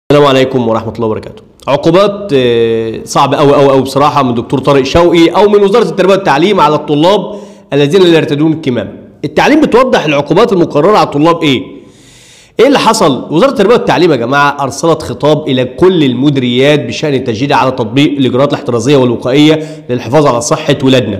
السلام عليكم ورحمة الله وبركاته. عقوبات آه، صعبة أوي أوي أوي بصراحة من دكتور طارق شوقي أو من وزارة التربية والتعليم على الطلاب الذين لا يرتدون الكمام. التعليم بتوضح العقوبات المقررة على الطلاب إيه؟ إيه اللي حصل؟ وزارة التربية والتعليم يا جماعة أرسلت خطاب إلى كل المديريات بشأن التشديد على تطبيق الإجراءات الاحترازية والوقائية للحفاظ على صحة ولادنا.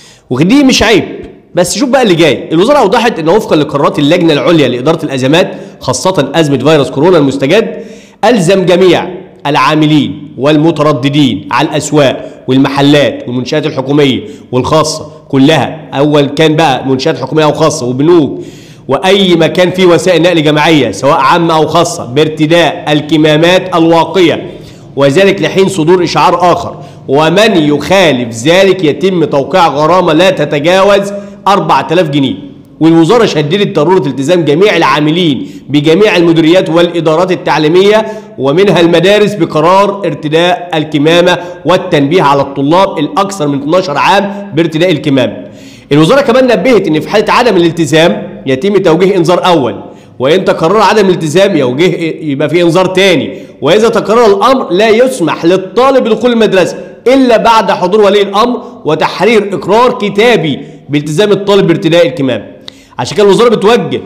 ودي مش عيب بس شوف بقى اللي جاي الوزاره اوضحت ان وفقا لقرارات اللجنه العليا لاداره الازمات خاصه ازمه فيروس كورونا المستجد الزم جميع العاملين والمترددين على الاسواق والمحلات والمنشات الحكوميه والخاصه كلها اول كان بقى منشات حكوميه او خاصه وبنوك واي مكان فيه وسائل نقل جماعيه سواء عامه او خاصه بارتداء الكمامات الواقيه وذلك لحين صدور إشعار آخر ومن يخالف ذلك يتم توقيع غرامة لا تتجاوز 4000 جنيه والوزارة شددت ضرورة التزام جميع العاملين بجميع المديريات والإدارات التعليمية ومنها المدارس بقرار ارتداء الكمامة والتنبيه على الطلاب الأكثر من 12 عام بارتداء الكمامة الوزارة كمان نبهت إن في حالة عدم الالتزام يتم توجيه إنذار أول وإن تقرر عدم الالتزام يوجه يبقى في إنذار تاني وإذا تكرر الأمر لا يسمح للطالب بدخول المدرسة إلا بعد حضور ولي الأمر وتحرير إقرار كتابي بالتزام الطالب بارتداء الكمام عشان كده الوزارة بتوجه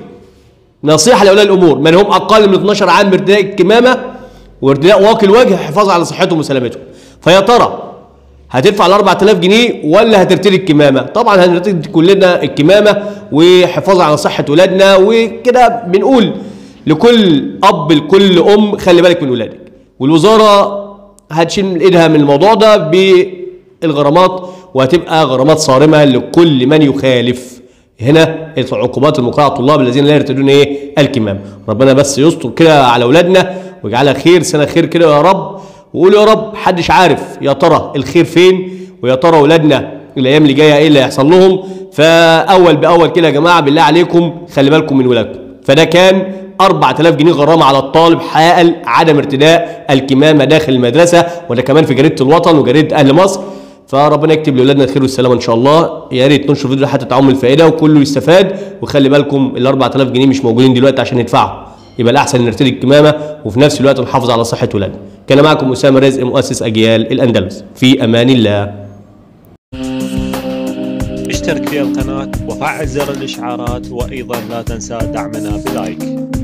نصيحة لأولياء الأمور من هم أقل من 12 عام بارتداء الكمامة وارتداء واقي الوجه حفاظ على صحتهم وسلامتهم فيا ترى هتدفع ال 4000 جنيه ولا هترتدي الكمامه؟ طبعا هنرتدي كلنا الكمامه وحفاظ على صحه ولادنا وكده بنقول لكل اب لكل ام خلي بالك من ولادك والوزاره هتشيل ايدها من الموضوع ده بالغرامات وهتبقى غرامات صارمه لكل من يخالف هنا العقوبات المقرره على الطلاب الذين لا يرتدون ايه الكمام ربنا بس يستر كده على اولادنا ويجعلها خير سنه خير كده يا رب وقول يا رب محدش عارف يا ترى الخير فين ويا ترى اولادنا الايام اللي جايه ايه اللي هيحصل لهم فاول باول كده يا جماعه بالله عليكم خلي بالكم من ولادكم فده كان 4000 جنيه غرامه على الطالب حائل عدم ارتداء الكمامه داخل المدرسه وده كمان في جريده الوطن وجريده اهل مصر فربنا يكتب لاولادنا الخير والسلامه ان شاء الله يا ريت ننشر الفيديو حتى تعم الفائده وكله يستفاد وخلي بالكم ال 4000 جنيه مش موجودين دلوقتي عشان ندفعهم يبقى الاحسن نرتدي الكمامه وفي نفس الوقت نحافظ على صحه ولادنا كان معكم اسامه رزق مؤسس اجيال الاندلس في امان الله اشترك في القناة وفعل زر الإشعارات وأيضا لا تنسى دعمنا بلايك